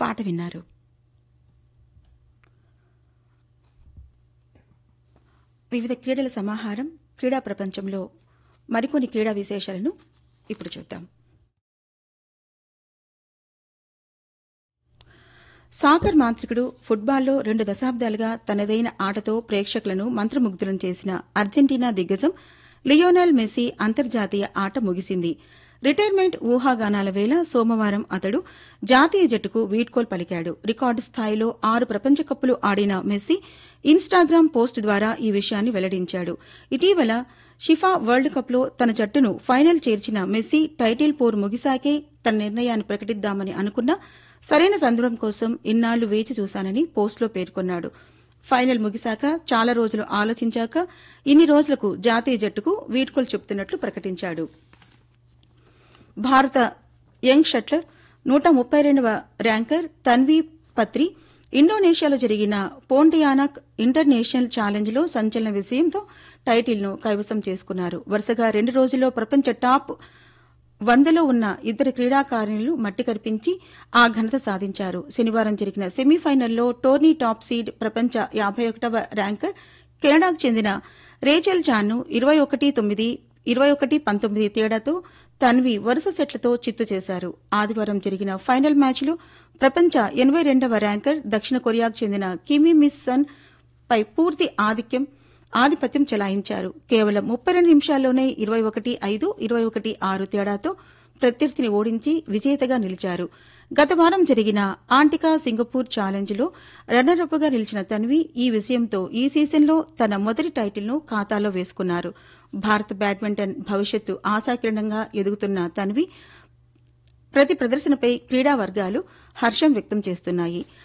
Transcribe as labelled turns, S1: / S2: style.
S1: పాట విన్నారు వివిధ క్రీడల సమాహారం క్రీడా ప్రపంచంలో మరికొన్ని క్రీడా విశేషాలను ఇప్పుడు చూద్దాం సాకర్ మాంత్రికుడు ఫుట్బాల్లో రెండు దశాబ్దాలుగా తనదైన ఆటతో ప్రేక్షకులను మంత్రముగ్ధులను చేసిన అర్జెంటీనా దిగ్గజం లియోనెల్ మెస్సీ అంతర్జాతీయ ఆట ముగిసింది రిటైర్మెంట్ ఊహాగానాల వేళ సోమవారం అతడు జాతీయ జట్టుకు వీడ్కోలు పలికాడు రికార్డు స్థాయిలో ఆరు ప్రపంచ కప్పులు ఆడిన మెస్సీ ఇన్స్టాగ్రామ్ పోస్ట్ ద్వారా ఈ విషయాన్ని వెల్లడించాడు ఇటీవల షిఫా వరల్డ్ కప్లో తన జట్టును ఫైనల్ చేర్చిన మెస్సీ టైటిల్ పోరు ముగిశాకే తన నిర్ణయాన్ని ప్రకటిద్దామని అనుకున్నా సరైన సందర్భం కోసం ఇన్నాళ్లు వేచి చూశానని పోస్టులో పేర్కొన్నాడు ఫైనల్ ముగిశాక చాలా రోజులు ఆలోచించాక ఇన్ని రోజులకు జాతీయ జట్టుకు వీడ్కోలు చెబుతున్నట్లు ప్రకటించాడు భారత యంగ్ షట్లర్ నూట ముప్పై రెండవ ర్యాంకర్ తన్వీ పత్రి ఇండోనేషియాలో జరిగిన పోండియానాక్ ఇంటర్నేషనల్ ఛాలెంజ్లో సంచలన విజయంతో టైటిల్ను కైవసం చేసుకున్నారు వరుసగా రెండు రోజుల్లో ప్రపంచ టాప్ వందలో ఉన్న ఇద్దరు క్రీడాకారిణులు మట్టి కరిపించి ఆ ఘనత సాధించారు శనివారం జరిగిన సెమీఫైనల్లో టోర్నీ టాప్ సీడ్ ప్రపంచ యాభై ఒకటవ ర్యాంకర్ కెనడాకు చెందిన రేచల్ చాన్ను ఇరవై ఒకటి తొమ్మిది ఇరవై ఒకటి పంతొమ్మిది తేడాతో తన్వి వరుస సెట్లతో చిత్తు చేశారు ఆదివారం జరిగిన ఫైనల్ మ్యాచ్లో ప్రపంచ ఎనబై రెండవ ర్యాంకర్ దక్షిణ కొరియాకు చెందిన కిమీ మిస్ సన్ పై పూర్తి ఆధిక్యం ఆధిపత్యం చెలాయించారు కేవలం ముప్పై రెండు నిమిషాల్లోనే ఇరవై ఒకటి ఐదు ఇరవై ఒకటి ఆరు తేడాతో ప్రత్యర్థిని ఓడించి విజేతగా నిలిచారు గత వారం జరిగిన ఆంటికా సింగపూర్ ఛాలెంజ్లో రన్నరప్గా నిలిచిన తన్వి ఈ విజయంతో ఈ సీజన్లో తన మొదటి టైటిల్ను ఖాతాలో వేసుకున్నారు భారత బ్యాడ్మింటన్ భవిష్యత్తు ఆశాకిరణంగా ఎదుగుతున్న తన్వి ప్రతి ప్రదర్శనపై క్రీడా వర్గాలు హర్షం వ్యక్తం చేస్తున్నాయి